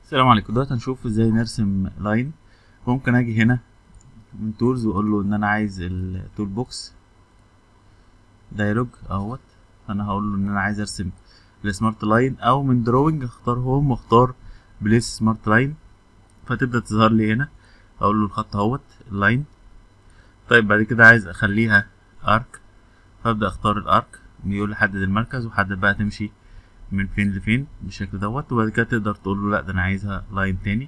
السلام عليكم دلوقتي هنشوف ازاي نرسم لاين ممكن اجي هنا من تولز واقول له ان انا عايز التول بوكس دايلوج اهوت فانا هقول له ان انا عايز ارسم السمارت لاين او من دروينج اختار هوم واختار بليس سمارت لاين فتبدا تظهر لي هنا اقول له الخط اهوت اللاين طيب بعد كده عايز اخليها ارك فابدا اختار الارك بيقول لي حدد المركز وحدد بقى تمشي من فين لفين بالشكل دوت وبعد كده تقدر تقول له لا ده انا عايزها لاين تاني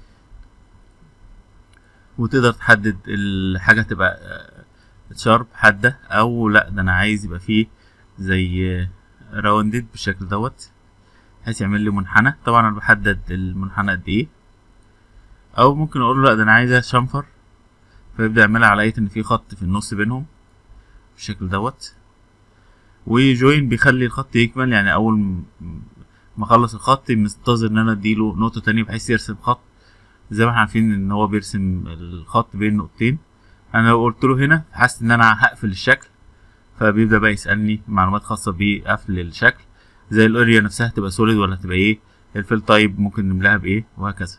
وتقدر تحدد الحاجة تبقى شارب حادة او لا ده انا عايز يبقى فيه زي راوندد بالشكل دوت بحيث يعمل لي منحنى طبعا انا بحدد المنحنى قد ايه او ممكن اقول له لا ده انا عايزها شنفر فيبدأ يعملها على ان في خط في النص بينهم بالشكل دوت وجوين بيخلي الخط يكمل يعني اول ما اخلص الخط منتظر ان انا اديله نقطة تانية بحيث يرسم خط زي ما احنا عارفين ان هو بيرسم الخط بين نقطتين انا لو قلت له هنا حاسس ان انا هقفل الشكل فبيبدأ بقى يسألني معلومات خاصة بقفل الشكل زي الاريا نفسها تبقى سوليد ولا تبقى ايه الفيل تايب ممكن نملاها بايه وهكذا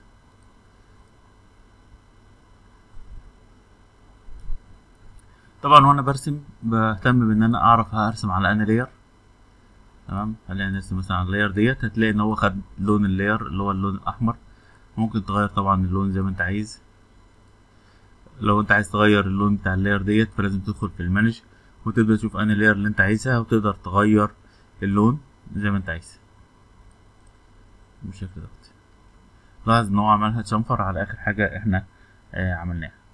طبعا وانا برسم بهتم بان انا اعرف هرسم على انهي لاير تمام خلينا نرسم مثلا على اللاير ديت هتلاقي ان هو خد لون اللاير اللي هو اللون الاحمر ممكن تغير طبعا اللون زي ما انت عايز لو انت عايز تغير اللون بتاع اللاير ديت فلازم تدخل في المانج وتبدا تشوف انهي لاير اللي انت عايزها وتقدر تغير اللون زي ما انت عايز بالشكل دوت لاحظ ان هو عملها تشنفر على اخر حاجه احنا آه عملناها